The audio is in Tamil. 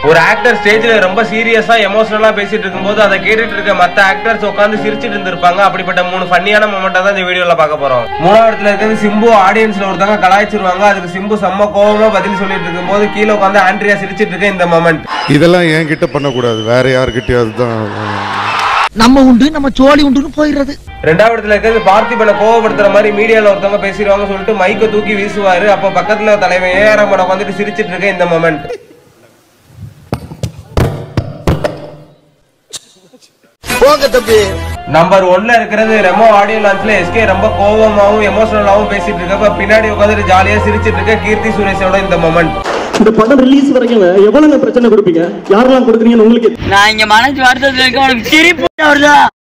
ஒரு ஆக்டர் ஸ்டேஜ்ல ரொம்ப சீரியஸா எமோஷனலா பேசிட்டு இருக்கும்போது அதை கேட்டுட்டு இருக்க மத்த ஆக்டர்ஸ் உட்காந்து சிரிச்சிட்டு இருந்திருப்பாங்க அப்படிப்பட்ட மூணு ஃபன்னியான மொமெண்டா தான் இந்த வீடியோல பார்க்க போறோம் மூணாவது இடத்துல இருக்கிறது சிம்பு ஆடியன்ஸ்ல ஒருத்தவங்க கலாய்ச்சிருவாங்க அதுக்கு சிம்பு செம்ம கோவமா பதில் சொல்லிட்டு இருக்கும்போது கீழே உட்காந்து ஆண்ட்ரியா சிரிச்சிட்டு இருக்க இந்த மொமெண்ட் இதெல்லாம் என்கிட்ட பண்ணக்கூடாது வேற யாருக்கிட்டயாவது தான் நம்ம உண்டு நம்ம சோழி உண்டுன்னு போயிடுறது ரெண்டாவது இடத்துல இருக்கிறது பார்த்திபனை கோவப்படுத்துற மாதிரி மீடியால ஒருத்தவங்க பேசிடுவாங்க சொல்லிட்டு மைக்க தூக்கி வீசுவாரு அப்ப பக்கத்துல தலைவன் ஏஆர் ரமண உட்காந்துட்டு சிரிச்சிட்டு இருக்க இந்த மொமெண்ட் போங்க தம்பி நம்பர் ஒன்ல இருக்கிறது ரெமோ ஆடியோ லான்ச்ல எஸ்கே ரொம்ப கோவமாவும் எமோஷனலாவும் பேசிட்டு இருக்கப்ப பின்னாடி உட்காந்துட்டு ஜாலியா சிரிச்சிட்டு இருக்க கீர்த்தி சுரேஷோட இந்த மொமெண்ட் இந்த படம் ரிலீஸ் வரைக்கும் எவ்வளவு பிரச்சனை கொடுப்பீங்க யாரெல்லாம் கொடுக்குறீங்கன்னு உங்களுக்கு நான் இங்க மனசு வருத்தத்துல இருக்க உனக்கு சிரிப்பு வருதா